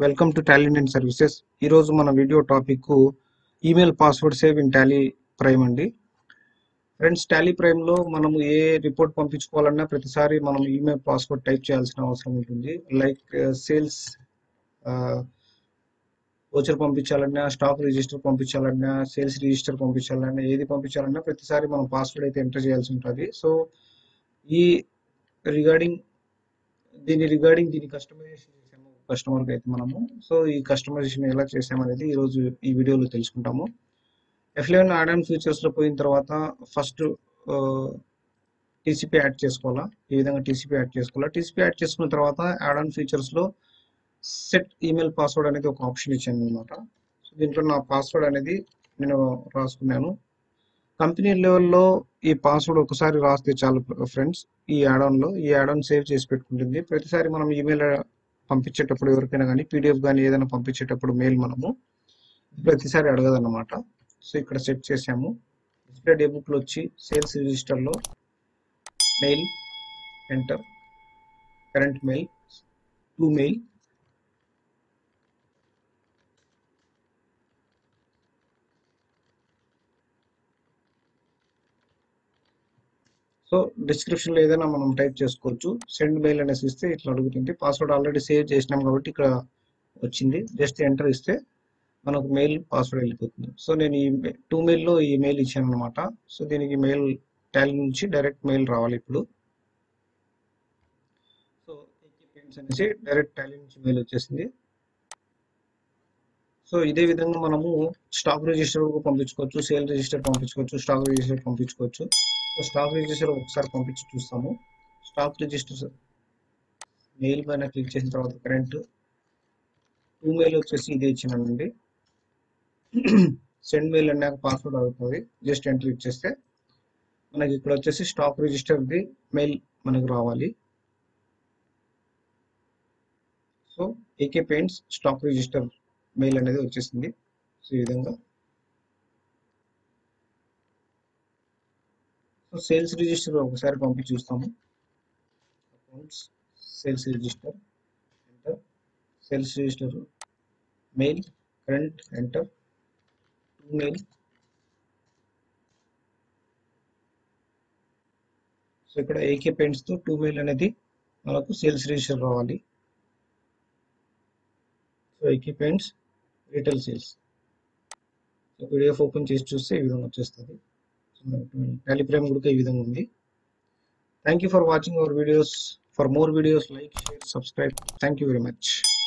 welcome to talent and services ఈరోజు మన video topic email password save in Tally Prime అండి friends Tally ప్రైమ్లో మనము ఏ రిపోర్ట్ పంపించుకోవాలన్నా ప్రతిసారి మనం ఈమెయిల్ పాస్వర్డ్ టైప్ చేయాల్సిన అవసరం ఉంటుంది లైక్ సేల్స్ ఓచర్ పంపించాలన్నా స్టాక్ రిజిస్టర్ పంపించాలన్నా సేల్స్ రిజిస్టర్ పంపించాలన్నా ఏది పంపించాలన్నా ప్రతిసారి మనం పాస్వర్డ్ అయితే ఎంటర్ చేయాల్సి ఉంటుంది సో ఈ రిగార్డింగ్ దీని రిగార్డింగ్ దీని కస్టమైజేషన్ చేసాము కస్టమర్కి అయితే మనము సో ఈ కస్టమైజేషన్ ఎలా చేసామనేది ఈరోజు ఈ వీడియోలో తెలుసుకుంటాము ఎఫ్ లెవెన్ యాడ్ ఆన్ ఫీచర్స్లో పోయిన తర్వాత ఫస్ట్ టీసీపీ యాడ్ చేసుకోవాలా ఈ విధంగా టీసీపీ యాడ్ చేసుకోవాలా టీసీపీ యాడ్ చేసుకున్న తర్వాత యాడ్ ఆన్ ఫీచర్స్లో సెట్ ఈమెయిల్ పాస్వర్డ్ అనేది ఒక ఆప్షన్ ఇచ్చాను అనమాట సో దీంట్లో నా పాస్వర్డ్ అనేది నేను రాసుకున్నాను కంపెనీ లెవెల్లో ఈ పాస్వర్డ్ ఒకసారి రాస్తే చాలు ఫ్రెండ్స్ ఈ యాడాన్లో ఈ యాడాన్ సేవ్ చేసి పెట్టుకుంటుంది ప్రతిసారి మనం ఈమెయిల్ పంపించేటప్పుడు ఎవరికైనా కానీ పీడిఎఫ్ కానీ ఏదైనా పంపించేటప్పుడు మెయిల్ మనము ప్రతిసారి అడగదన్నమాట సో ఇక్కడ సెట్ చేసాము డిస్ప్లే డే బుక్లో వచ్చి సేల్స్ రిజిస్టర్లో mail enter current mail to mail so డిస్క్రిప్షన్లో ఏదైనా మనం టైప్ చేసుకోవచ్చు సెండ్ మెయిల్ అనేసి ఇస్తే ఇట్లా అడుగుతుంది పాస్వర్డ్ ఆల్రెడీ సేవ్ చేసినాం కాబట్టి ఇక్కడ వచ్చింది జస్ట్ ఎంటర్ ఇస్తే మనకు మెయిల్ పాస్వర్డ్ వెళ్ళిపోతుంది సో నేను ఈ టూ మెయిల్లో ఈ మెయిల్ ఇచ్చాను అనమాట సో దీనికి మెయిల్ టాలీ నుంచి డైరెక్ట్ మెయిల్ రావాలి ఇప్పుడు సో పేమెంట్స్ అనేసి డైరెక్ట్ టాలీ నుంచి మెయిల్ వచ్చేసింది సో ఇదే విధంగా మనము స్టాక్ రిజిస్టర్ పంపించుకోవచ్చు సేల్ రిజిస్టర్ పంపించుకోవచ్చు స్టాక్ రిజిస్టర్ పంపించుకోవచ్చు స్టాక్ రిజిస్టర్ ఒకసారి పంపించి చూస్తాము స్టాక్ రిజిస్టర్ మెయిల్ పైన క్లిక్ చేసిన తర్వాత కరెంట్ టూ మెయిల్ వచ్చేసి ఇదే ఇచ్చినానండి సెండ్ మెయిల్ అన్నాక పాస్వర్డ్ అవుతుంది జస్ట్ ఎంటర్ ఇచ్చేస్తే మనకి ఇక్కడ వచ్చేసి స్టాక్ రిజిస్టర్ది మెయిల్ మనకు రావాలి so AK paints stock register mail అనేది వచ్చేసింది సో ఈ విధంగా సో సేల్స్ రిజిస్టర్ ఒకసారి పంపి చూస్తాము accounts sales register enter sales register mail current enter to mail so ఇక్కడ ఏకే పెయింట్స్తో టూ మెయిల్ అనేది మనకు సేల్స్ రిజిస్టర్ రావాలి so AK paints retail sales so PDF open చేసి చూస్తే ఈ విధంగా వచ్చేస్తుంది టెలిగ్రామ్ కూడా ఈ విధంగా ఉంది thank you for watching our videos for more videos like share subscribe thank you very much